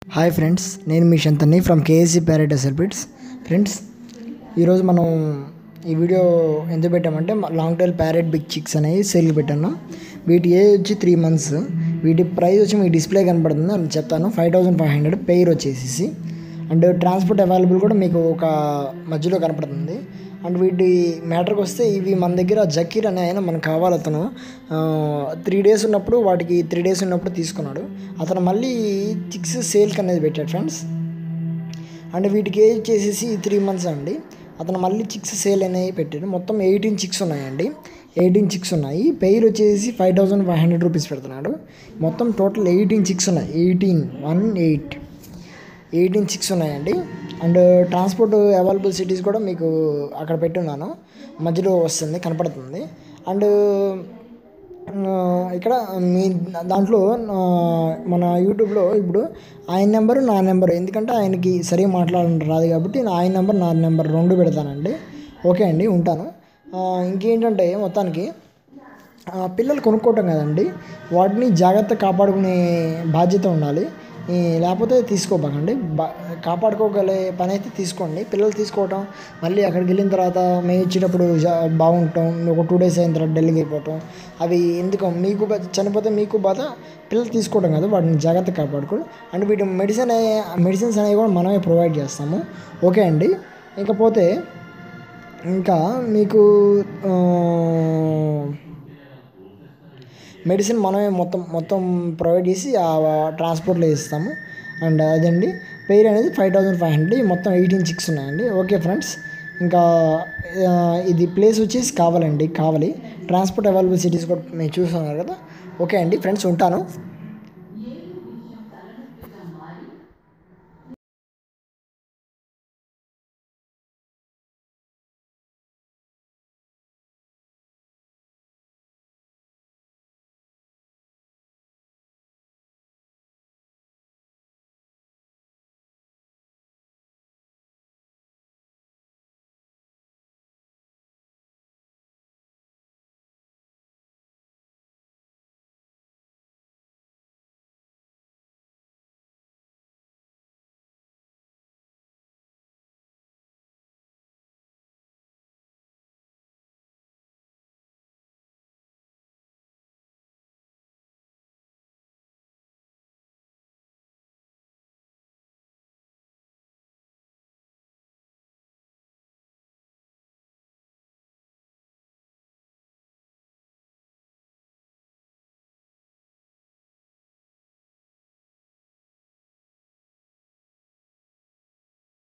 hi friends నేను మీ Shantani from KSC ప్యారెటస్ సెర్బిట్స్ ఫ్రెండ్స్ ఈరోజు మనం ఈ వీడియో ఎందుకు పెట్టామంటే long tail parrot big chicks అనేవి సేల్కి పెట్టాను వీటి ఏజ్ వచ్చి త్రీ మంత్స్ వీటి ప్రైస్ వచ్చి మీకు డిస్ప్లే కనపడుతుంది అని చెప్తాను five thousand five hundred pair వచ్చేసి అండ్ ట్రాన్స్పోర్ట్ అవైలబుల్ కూడా మీకు ఒక మధ్యలో కనపడుతుంది అండ్ వీటి మ్యాటర్కి వస్తే ఇవి మన దగ్గర జకీర్ అనే ఆయన మనకు కావాలి అతను త్రీ డేస్ ఉన్నప్పుడు వాటికి త్రీ డేస్ ఉన్నప్పుడు తీసుకున్నాడు అతను మళ్ళీ చిక్స్ సేల్కి అనేది పెట్టాడు ఫ్రెండ్స్ అండ్ వీటికి ఏజ్ వచ్చేసేసి త్రీ మంత్స్ అండి అతను మళ్ళీ చిక్స్ సేల్ అనేవి పెట్టాడు మొత్తం ఎయిటీన్ చిక్స్ ఉన్నాయండి ఎయిటీన్ చిక్స్ ఉన్నాయి పెయిర్ వచ్చేసి five thousand five hundred rupees పెడుతున్నాడు మొత్తం టోటల్ ఎయిటీన్ చిక్స్ ఉన్నాయి eighteen one eight eighteen chicks ఉన్నాయండి అండ్ ట్రాన్స్పోర్ట్ అవైలబుల్ సిటీస్ కూడా మీకు అక్కడ పెట్టున్నాను మధ్యలో వస్తుంది కనపడుతుంది అండ్ ఆ, ఇక్కడ మీ దాంట్లో ఆ, మన యూట్యూబ్లో ఇప్పుడు ఆయన నెంబరు నా నెంబర్ ఎందుకంటే ఆయనకి సరిగా మాట్లాడడం రాదు కాబట్టి నా ఆయన నెంబర్ నా నెంబర్ రెండు పెడతానండి ఓకే అండి ఉంటాను ఆ, ఇంకేంటంటే మొత్తానికి ఆ, పిల్లలు కొనుక్కోవటం కదండి వాటిని జాగ్రత్త కాపాడుకునే బాధ్యత ఉండాలి ఈ, లేకపోతే తీసుకోబాకండి బా కాపాడుకోగలే పని అయితే తీసుకోండి పిల్లలు తీసుకోవటం మళ్ళీ అక్కడికి వెళ్ళిన తర్వాత మేము ఇచ్చేటప్పుడు జా బాగుంటాం ఒక టూ డేస్ అయిన తర్వాత డెల్గా అయిపోవటం అవి ఎందుకు మీకు బా- చనిపోతే మీకు బాధ పిల్లలు తీసుకోవడం కాదు వాటిని జాగ్రత్త కాపాడుకోండి అండ్ వీటి మెడిసిన్ మెడిసిన్స్ అనేవి కూడా మనమే ప్రొవైడ్ చేస్తాము ఓకే అండి ఇకపోతే ఇంకా మీకు ఆ, మెడిసిన్ మనమే మొత్తం మొత్తం ప్రొవైడ్ చేసి ఆ ట్రాన్స్పోర్ట్లో ఇస్తాము అండ్ అదండి పేరు అనేది ఫైవ్ థౌజండ్ ఫైవ్ హండ్రెడ్ మొత్తం ఎయిటీన్ చిక్స్ ఉన్నాయండి ఓకే ఫ్రెండ్స్ ఇంకా ఆ, ఇది ప్లేస్ వచ్చేసి కావాలండి కావాలి ట్రాన్స్పోర్ట్ అవైలబుల్ సిటీస్ కూడా మీరు చూస్తున్నారు కదా ఓకే అండి ఫ్రెండ్స్ ఉంటాను